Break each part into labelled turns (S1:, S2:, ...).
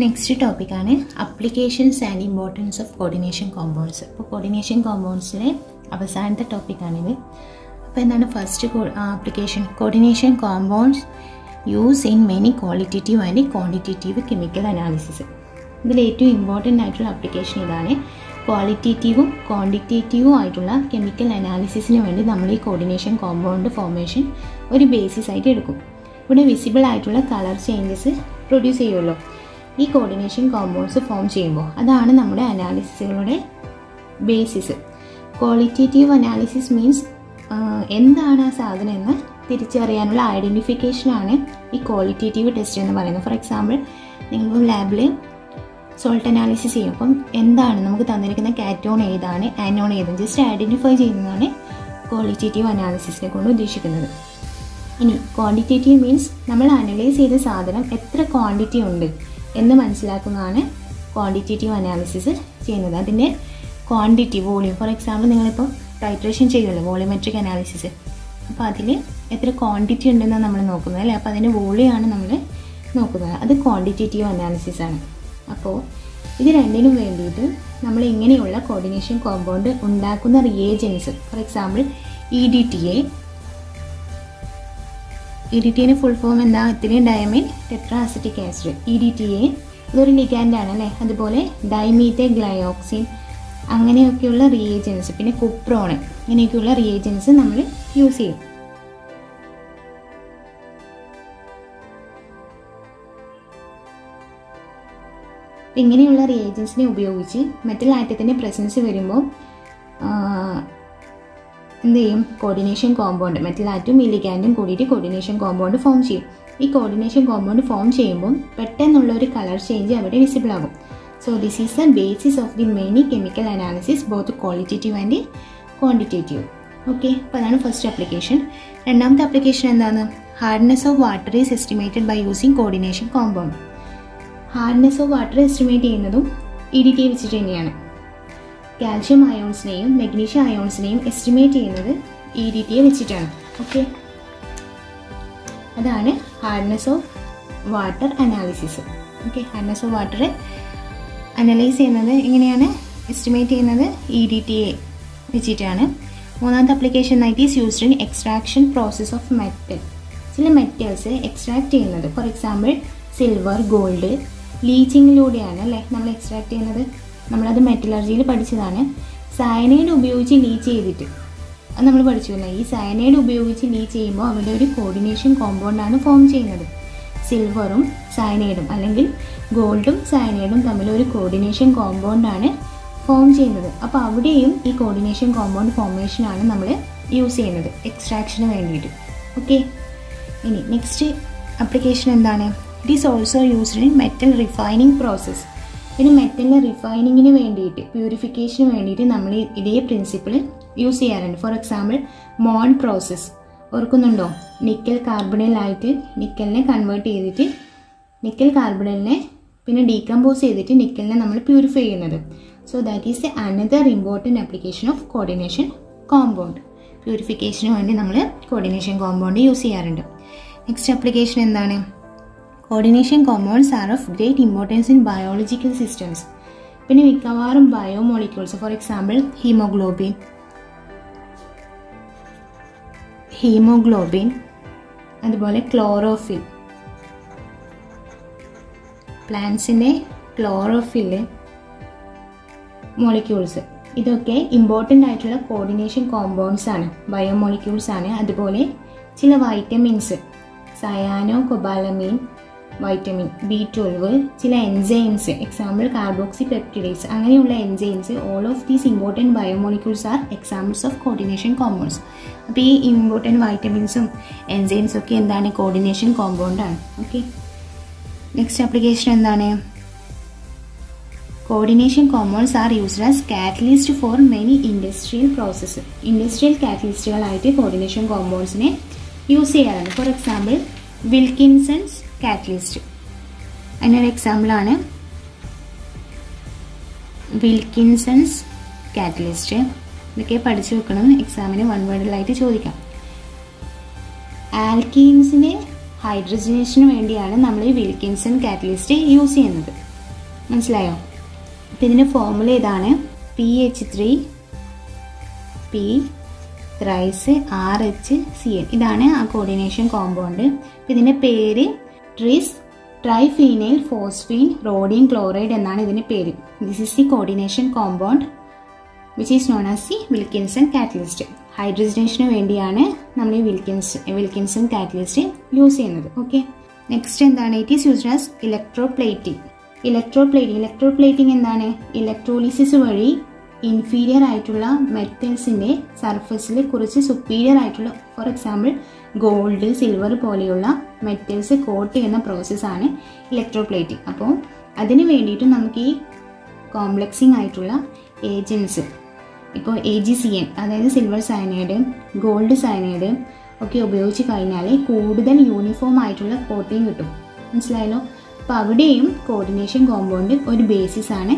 S1: next ടോപ്പിക്കാണ് applications and importance of coordination compounds അപ്പോൾ coordination കോമ്പൗണ്ട്സിലെ അവസാനത്തെ ടോപ്പിക്കാണിത് അപ്പോൾ എന്താണ് first application coordination compounds use in many qualitative and quantitative chemical analysis ഇതിൽ ഏറ്റവും ഇമ്പോർട്ടൻ്റ് ആയിട്ടുള്ള ആപ്ലിക്കേഷൻ ഇതാണ് ക്വാളിറ്റേറ്റീവും ക്വാണ്ടിറ്റേറ്റീവും ആയിട്ടുള്ള കെമിക്കൽ അനാലിസിസിന് വേണ്ടി നമ്മൾ ഈ കോർഡിനേഷൻ കോമ്പൗണ്ട് ഫോർമേഷൻ ഒരു ബേസിസ് ആയിട്ട് എടുക്കും ഇവിടെ വിസിബിൾ ആയിട്ടുള്ള കളർ ചേഞ്ചസ് പ്രൊഡ്യൂസ് ചെയ്യുമല്ലോ ഈ കോർഡിനേഷൻ കോമ്പൗണ്ട്സ് ഫോം ചെയ്യുമ്പോൾ അതാണ് നമ്മുടെ അനാലിസിസുകളുടെ ബേസിസ് ക്വാളിറ്റേറ്റീവ് അനാലിസിസ് മീൻസ് എന്താണ് ആ സാധനം എന്ന് തിരിച്ചറിയാനുള്ള ഐഡൻറ്റിഫിക്കേഷനാണ് ഈ ക്വാളിറ്റേറ്റീവ് ടെസ്റ്റ് എന്ന് പറയുന്നത് ഫോർ എക്സാമ്പിൾ നിങ്ങൾ ലാബിൽ സോൾട്ട് അനാലിസിസ് ചെയ്യും അപ്പം എന്താണ് നമുക്ക് തന്നിരിക്കുന്ന കാറ്റോൺ ഏതാണ് ആനോൺ ഏതാണ് ജസ്റ്റ് ഐഡൻറ്റിഫൈ ചെയ്യുന്നതാണ് ക്വാളിറ്റേറ്റീവ് അനാലിസിസിനെ കൊണ്ട് ഉദ്ദേശിക്കുന്നത് ഇനി ക്വാണ്ടിറ്റേറ്റീവ് മീൻസ് നമ്മൾ അനലൈസ് ചെയ്ത സാധനം എത്ര ക്വാണ്ടിറ്റി ഉണ്ട് എന്ന് മനസ്സിലാക്കുന്നതാണ് ക്വാണ്ടിറ്റേറ്റീവ് അനാലിസിസ് ചെയ്യുന്നത് അതിൻ്റെ ക്വാണ്ടിറ്റി വോളിയം ഫോർ എക്സാമ്പിൾ നിങ്ങളിപ്പോൾ ടൈട്രേഷൻ ചെയ്യുമല്ലോ വോളിയോമെട്രിക് അനാലിസിസ് അപ്പോൾ അതിൽ എത്ര ക്വാണ്ടിറ്റി ഉണ്ടെന്നാണ് നമ്മൾ നോക്കുന്നത് അല്ലേ അപ്പോൾ അതിൻ്റെ വോളിയാണ് നമ്മൾ നോക്കുന്നത് അത് ക്വാണ്ടിറ്റേറ്റീവ് അനാലിസിസ് ആണ് അപ്പോൾ ഇത് രണ്ടിനും വേണ്ടിയിട്ട് നമ്മൾ ഇങ്ങനെയുള്ള കോർഡിനേഷൻ കോമ്പൗണ്ട് ഉണ്ടാക്കുന്ന reagents for example E D T A E D T എന് ഫുൾ ഫോം എന്താ ഇത്തിരിയും diamine tetraacetic acid E D T A ഇതൊരു ലിഗാൻഡാണ് അല്ലേ അതുപോലെ ഡൈമീത്തെ ഗ്ലയോക്സിൻ അങ്ങനെയൊക്കെയുള്ള റിയേജൻസ് പിന്നെ കുപ്രോണ് ഇങ്ങനെയൊക്കെയുള്ള റിയേജൻസ് നമ്മൾ യൂസ് ചെയ്യും ഇങ്ങനെയുള്ള റിയേജൻസിനെ ഉപയോഗിച്ച് മെറ്റൽ ആറ്റത്തിൻ്റെ പ്രസൻസ് വരുമ്പോൾ എന്ത് ചെയ്യും കോർഡിനേഷൻ കോമ്പൗണ്ട് മെറ്റൽ ആറ്റും ഇലിഗാൻഡും കൂടിയിട്ട് കോർഡിനേഷൻ കോമ്പൗണ്ട് ഫോം ചെയ്യും ഈ കോർഡിനേഷൻ കോമ്പൗണ്ട് ഫോം ചെയ്യുമ്പോൾ പെട്ടെന്നുള്ള ഒരു കളർ ചേഞ്ച് അവിടെ വിസിബിൾ ആകും so this is the basis of the many chemical analysis both qualitative and quantitative okay അപ്പോൾ അതാണ് ഫസ്റ്റ് ആപ്ലിക്കേഷൻ രണ്ടാമത്തെ ആപ്ലിക്കേഷൻ എന്താണ് hardness of water is estimated by using coordination compound hardness of water estimate ചെയ്യുന്നതും E D T വെച്ചിട്ട് തന്നെയാണ് calcium അയോൺസിനെയും magnesium അയോൺസിനെയും estimate ചെയ്യുന്നത് ഇ ഡി ടിയെ വെച്ചിട്ടാണ് ഓക്കെ അതാണ് hardness of water analysis okay hardness of water analyse ചെയ്യുന്നത് എങ്ങനെയാണ് എസ്റ്റിമേറ്റ് ചെയ്യുന്നത് ഇ ഡി ടി എ വെച്ചിട്ടാണ് മൂന്നാമത്തെ അപ്ലിക്കേഷൻ നൈറ്റ് is used in extraction process of metal ചില മെറ്റൽസ് എക്സ്ട്രാക്ട് ചെയ്യുന്നത് ഫോർ എക്സാമ്പിൾ സിൽവർ ഗോൾഡ് ലീച്ചിങ്ങിലൂടെയാണ് അല്ലേ നമ്മൾ എക്സ്ട്രാക്ട് ചെയ്യുന്നത് നമ്മളത് മെറ്റലർജിയിൽ പഠിച്ചതാണ് സയനൈഡ് ഉപയോഗിച്ച് ലീച്ച് ചെയ്തിട്ട് അത് നമ്മൾ പഠിച്ചില്ല ഈ സയനൈഡ് ഉപയോഗിച്ച് ലീച്ച് ചെയ്യുമ്പോൾ അവിടെ ഒരു കോർഡിനേഷൻ കോമ്പൗണ്ടാണ് ഫോം ചെയ്യുന്നത് സിൽവറും സയനൈഡും അല്ലെങ്കിൽ ഗോൾഡും സയനൈഡും തമ്മിൽ ഒരു കോർഡിനേഷൻ കോമ്പൗണ്ടാണ് ഫോം ചെയ്യുന്നത് അപ്പോൾ അവിടെയും ഈ കോർഡിനേഷൻ കോമ്പൗണ്ട് ഫോർമേഷനാണ് നമ്മൾ യൂസ് ചെയ്യുന്നത് എക്സ്ട്രാക്ഷന് വേണ്ടിയിട്ട് ഓക്കെ ഇനി നെക്സ്റ്റ് അപ്ലിക്കേഷൻ എന്താണ് it is also used in metal refining process പിന്നെ മെറ്റലിൻ്റെ റിഫൈനിങ്ങിന് വേണ്ടിയിട്ട് പ്യൂരിഫിക്കേഷന് വേണ്ടിയിട്ട് നമ്മൾ ഇതേ പ്രിൻസിപ്പിൾ യൂസ് ചെയ്യാറുണ്ട് ഫോർ എക്സാമ്പിൾ മോൺ പ്രോസസ്സ് ഓർക്കുന്നുണ്ടോ നിക്കൽ കാർബണിലായിട്ട് നിക്കലിനെ കൺവേർട്ട് ചെയ്തിട്ട് നിക്കൽ കാർബണിലിനെ പിന്നെ ഡീകമ്പോസ് ചെയ്തിട്ട് നിക്കലിനെ നമ്മൾ പ്യൂരിഫൈ ചെയ്യുന്നത് so that is a another important application of coordination compound പ്യൂരിഫിക്കേഷന് വേണ്ടി നമ്മൾ കോർഡിനേഷൻ കോമ്പൗണ്ട് യൂസ് ചെയ്യാറുണ്ട് നെക്സ്റ്റ് ആപ്ലിക്കേഷൻ എന്താണ് coordination compounds are of great importance in biological systems പിന്നെ മിക്കവാറും biomolecules for example haemoglobin haemoglobin അതുപോലെ ക്ലോറോഫിൽ പ്ലാന്റ്സിൻ്റെ ക്ലോറോഫില് മോളിക്യൂൾസ് ഇതൊക്കെ ഇമ്പോർട്ടൻ്റ് ആയിട്ടുള്ള കോർഡിനേഷൻ കോമ്പൗണ്ട്സ് ആണ് ബയോമോളിക്യൂൾസ് ആണ് അതുപോലെ ചില vitamins cyanocobalamin vitamin B twelve ചില എൻസൈംസ് എക്സാമ്പിൾ കാർബോക്സി പെപ്റ്റിഡേസ് അങ്ങനെയുള്ള enzymes all of these important biomolecules are examples of coordination compounds അപ്പോൾ ഈ ഇമ്പോർട്ടൻറ്റ് വൈറ്റമിൻസും എൻസൈംസും ഒക്കെ എന്താണ് കോർഡിനേഷൻ കോമ്പൗണ്ടാണ് ഓക്കെ നെക്സ്റ്റ് ആപ്ലിക്കേഷൻ എന്താണ് coordination compounds are used as catalyst for many industrial process industrial കാറ്റലിസ്റ്റുകളായിട്ട് കോർഡിനേഷൻ കോമ്പൗണ്ട്സിനെ യൂസ് ചെയ്യാറുണ്ട് ഫോർ എക്സാമ്പിൾ വിൽക്കിൻസൺസ് കാറ്റലിസ്റ്റ് അതിനൊരു എക്സാമ്പിളാണ് വിൽക്കിൻസൺസ് കാറ്റലിസ്റ്റ് ഇതൊക്കെ പഠിച്ചു വെക്കണം എക്സാമിന് വൺ വേർഡിലായിട്ട് ചോദിക്കാം ആൽക്കീൻസിനെ ഹൈഡ്രജനേഷന് വേണ്ടിയാണ് നമ്മൾ ഈ വിൽക്കിൻസൺ കാറ്റലിസ്റ്റ് യൂസ് ചെയ്യുന്നത് മനസ്സിലായോ അപ്പോൾ ഇതിൻ്റെ ഫോർമുല ഇതാണ് P H three P thrice R H C N ഇതാണ് ആ കോർഡിനേഷൻ കോമ്പൗണ്ട് അപ്പോൾ ഇതിൻ്റെ പേര് tris triphenyl phosphine rhodium chloride എന്നാണ് ഇതിൻ്റെ പേര് this is the coordination compound which is known as the Wilkinson catalyst ഹൈഡ്രജനേഷന് വേണ്ടിയാണ് നമ്മൾ ഈ വിൽക്കിൻസ് വിൽക്കിൻസൺ കാറ്റലിസ്റ്റ് യൂസ് ചെയ്യുന്നത് ഓക്കെ നെക്സ്റ്റ് എന്താണ് it is used as electroplating electroplating electroplating എന്താണ് ഇലക്ട്രോളിസിസ് വഴി ഇൻഫീരിയർ ആയിട്ടുള്ള മെറ്റൽസിൻ്റെ സർഫസിൽ കുറച്ച് സുപ്പീരിയർ ആയിട്ടുള്ള ഫോർ എക്സാമ്പിൾ ഗോൾഡ് സിൽവർ പോലെയുള്ള മെറ്റൽസ് കോട്ട് ചെയ്യുന്ന പ്രോസസ്സാണ് ഇലക്ട്രോപ്ലേറ്റിംഗ് അപ്പോൾ അതിന് വേണ്ടിയിട്ട് നമുക്ക് ഈ കോംപ്ലക്സിങ് ആയിട്ടുള്ള ഏജൻസ് ഇപ്പോൾ എ ജി സി എൻ അതായത് സിൽവർ സയനൈഡ് ഗോൾഡ് സയനൈഡ് ഒക്കെ ഉപയോഗിച്ച് കഴിഞ്ഞാൽ കൂടുതൽ യൂണിഫോം ആയിട്ടുള്ള കോട്ടിങ് കിട്ടും മനസ്സിലായല്ലോ അപ്പോൾ അവിടെയും കോർഡിനേഷൻ കോമ്പൗണ്ട് ഒരു ബേസിസ് ആണ്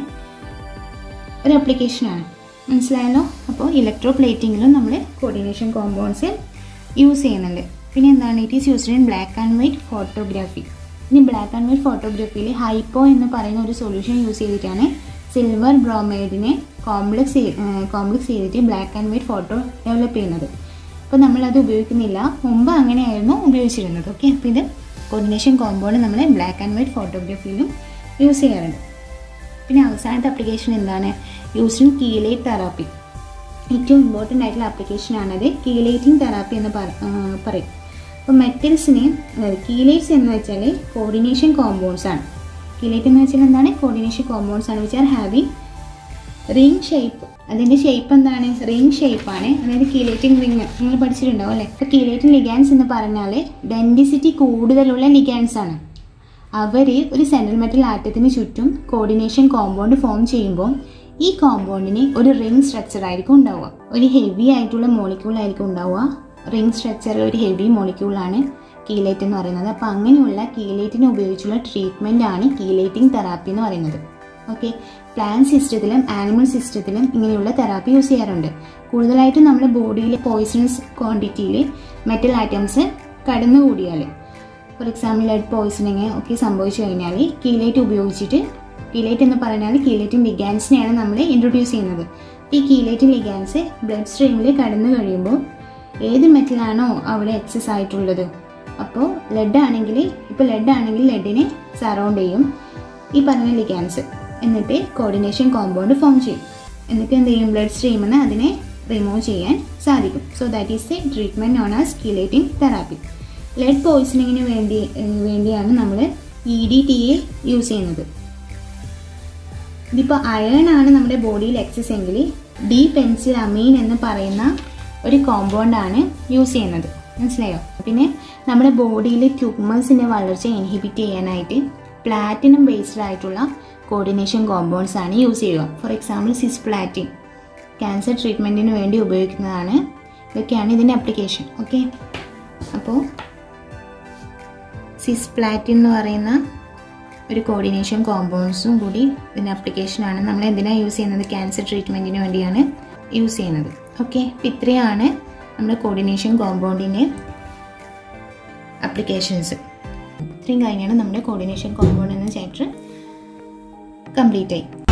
S1: ഒരു ആപ്ലിക്കേഷനാണ് മനസ്സിലായല്ലോ അപ്പോൾ ഇലക്ട്രോ പ്ലേറ്റിങ്ങിലും നമ്മൾ കോർഡിനേഷൻ കോമ്പൗണ്ട്സ് യൂസ് ചെയ്യുന്നുണ്ട് പിന്നെ എന്താണ് it is used in black and white photography ഇനി ബ്ലാക്ക് ആൻഡ് വൈറ്റ് ഫോട്ടോഗ്രാഫിയിൽ ഹൈപ്പോ എന്ന് പറയുന്ന ഒരു സൊല്യൂഷൻ യൂസ് ചെയ്തിട്ടാണ് സിൽവർ ബ്രോമൈഡിനെ കോംപ്ലക്സ് കോംപ്ലക്സ് ചെയ്തിട്ട് black and white photo develop ചെയ്യുന്നത് അപ്പോൾ നമ്മളത് ഉപയോഗിക്കുന്നില്ല മുമ്പ് അങ്ങനെയായിരുന്നു ഉപയോഗിച്ചിരുന്നത് ഓക്കെ അപ്പോൾ ഇത് കോർഡിനേഷൻ കോമ്പൗണ്ട് നമ്മൾ ബ്ലാക്ക് ആൻഡ് വൈറ്റ് ഫോട്ടോഗ്രാഫിയിലും യൂസ് ചെയ്യാറുണ്ട് പിന്നെ അവസാനത്തെ ആപ്ലിക്കേഷൻ എന്താണ് യൂസ് ഇൻ കീലേറ്റ് തെറാപ്പി ഏറ്റവും ഇമ്പോർട്ടൻ്റ് ആയിട്ടുള്ള ആപ്ലിക്കേഷനാണത് കീലേറ്റിംഗ് തെറാപ്പി എന്ന് പറ- ആ, പറയും അപ്പോൾ മെറ്റൽസിനെ അതായത് കീലേറ്റ്സ് എന്ന് വെച്ചാൽ കോർഡിനേഷൻ കോമ്പൗണ്ട്സ് ആണ് കീലേറ്റ് എന്ന് വെച്ചാൽ എന്താണ് കോർഡിനേഷൻ കോമ്പൗണ്ട്സ് ആണ് which are having ring shape അതിൻ്റെ ഷേപ്പ് എന്താണ് റിംഗ് ഷേപ്പാണ് അതായത് കീലേറ്റിംഗ് റിംഗ് നിങ്ങൾ പഠിച്ചിട്ടുണ്ടാവും അല്ലേ അപ്പോൾ കീലേറ്റിംഗ് ലിഗാൻസ് എന്ന് പറഞ്ഞാൽ ഡെൻസിറ്റി കൂടുതലുള്ള ലിഗാൻസ് ആണ് അവർ ഒരു സെൻട്രൽ മെറ്റൽ ആറ്റത്തിന് ചുറ്റും കോർഡിനേഷൻ കോമ്പൗണ്ട് ഫോം ചെയ്യുമ്പോൾ ഈ കോമ്പൗണ്ടിന് ഒരു റിംഗ് സ്ട്രക്ചർ ആയിരിക്കും ഉണ്ടാവുക ഒരു ഹെവി ആയിട്ടുള്ള മോളിക്യൂൾ ആയിരിക്കും ഉണ്ടാവുക റിംഗ് സ്ട്രക്ചർ ഒരു ഹെവി മോളിക്യൂളാണ് കീലേറ്റ് എന്ന് പറയുന്നത് അപ്പോൾ അങ്ങനെയുള്ള കീലേറ്റിനെ ഉപയോഗിച്ചുള്ള ട്രീറ്റ്മെൻ്റ് ആണ് കീലേറ്റിംഗ് തെറാപ്പി എന്ന് പറയുന്നത് ഓക്കെ പ്ലാന്റ് സിസ്റ്റത്തിലും ആനിമൽ സിസ്റ്റത്തിലും ഇങ്ങനെയുള്ള തെറാപ്പി യൂസ് ചെയ്യാറുണ്ട് കൂടുതലായിട്ടും നമ്മുടെ ബോഡിയിലെ പോയിസണസ് ക്വാണ്ടിറ്റിയിൽ മെറ്റൽ ആറ്റംസ് കടന്നുകൂടിയാൽ ഫോർ എക്സാമ്പിൾ ലെഡ് പോയിസണിങ് ഒക്കെ സംഭവിച്ചു കഴിഞ്ഞാൽ കീലേറ്റ് ഉപയോഗിച്ചിട്ട് കീലേറ്റ് എന്ന് പറഞ്ഞാൽ കീലേറ്റിംഗ് ലിഗാൻസിനെയാണ് നമ്മൾ ഇൻട്രൊഡ്യൂസ് ചെയ്യുന്നത് ഈ കീലേറ്റിംഗ് ലിഗാൻസ് ബ്ലഡ് സ്ട്രീമിൽ കടന്നു കഴിയുമ്പോൾ ഏത് മെറ്റലാണോ അവിടെ എക്സസ് ആയിട്ടുള്ളത് അപ്പോൾ ലെഡ് ആണെങ്കിൽ ഇപ്പോൾ ലെഡ് ആണെങ്കിൽ ലെഡിനെ സറൗണ്ട് ചെയ്യും ഈ പറഞ്ഞ ലിഗാൻസ് എന്നിട്ട് കോർഡിനേഷൻ കോമ്പൗണ്ട് ഫോം ചെയ്യും എന്നിട്ട് എന്ത് ചെയ്യും ബ്ലഡ് സ്ട്രീമിന് അതിനെ റിമൂവ് ചെയ്യാൻ സാധിക്കും so that is a treatment known as chelating therapy lead പോയിസണിങ്ങിന് വേണ്ടി ഏഹ് വേണ്ടിയാണ് നമ്മൾ E D T A use ചെയ്യുന്നത് ഇതിപ്പോൾ അയൺ ആണ് നമ്മുടെ ബോഡിയിൽ എക്സസ് എങ്കിൽ ഡി പെൻസിൽ അമീൻ എന്ന് പറയുന്ന ഒരു കോമ്പൗണ്ട് ആണ് യൂസ് ചെയ്യുന്നത് മനസ്സിലായോ പിന്നെ നമ്മുടെ ബോഡിയിലെ ട്യൂമേഴ്സിൻ്റെ വളർച്ച ഇൻഹിബിറ്റ് ചെയ്യാനായിട്ട് പ്ലാറ്റിനം ബേസ്ഡ് ആയിട്ടുള്ള കോർഡിനേഷൻ കോമ്പൗണ്ട്സ് ആണ് യൂസ് ചെയ്യുക ഫോർ എക്സാമ്പിൾ സിസ്പ്ലാറ്റിൻ ക്യാൻസർ ട്രീറ്റ്മെൻറ്റിന് വേണ്ടി ഉപയോഗിക്കുന്നതാണ് ഇതൊക്കെയാണ് ഇതിൻ്റെ അപ്ലിക്കേഷൻ ഓക്കെ അപ്പോൾ സിസ്പ്ലാറ്റിൻ എന്ന് പറയുന്ന ഒരു കോർഡിനേഷൻ കോമ്പൗണ്ട്സും കൂടി ഇതിൻ്റെ ആപ്ലിക്കേഷനാണ് നമ്മൾ എന്തിനാണ് യൂസ് ചെയ്യുന്നത് ക്യാൻസർ ട്രീറ്റ്മെൻറ്റിന് വേണ്ടിയാണ് യൂസ് ചെയ്യുന്നത് ഓക്കെ അപ്പം ഇത്രയാണ് നമ്മുടെ കോർഡിനേഷൻ കോമ്പൗണ്ടിൻ്റെ അപ്ലിക്കേഷൻസ് ഇത്രയും കഴിഞ്ഞാണ് നമ്മുടെ കോർഡിനേഷൻ കോമ്പൗണ്ട് എന്ന ചാപ്റ്റർ കംപ്ലീറ്റ് ആയി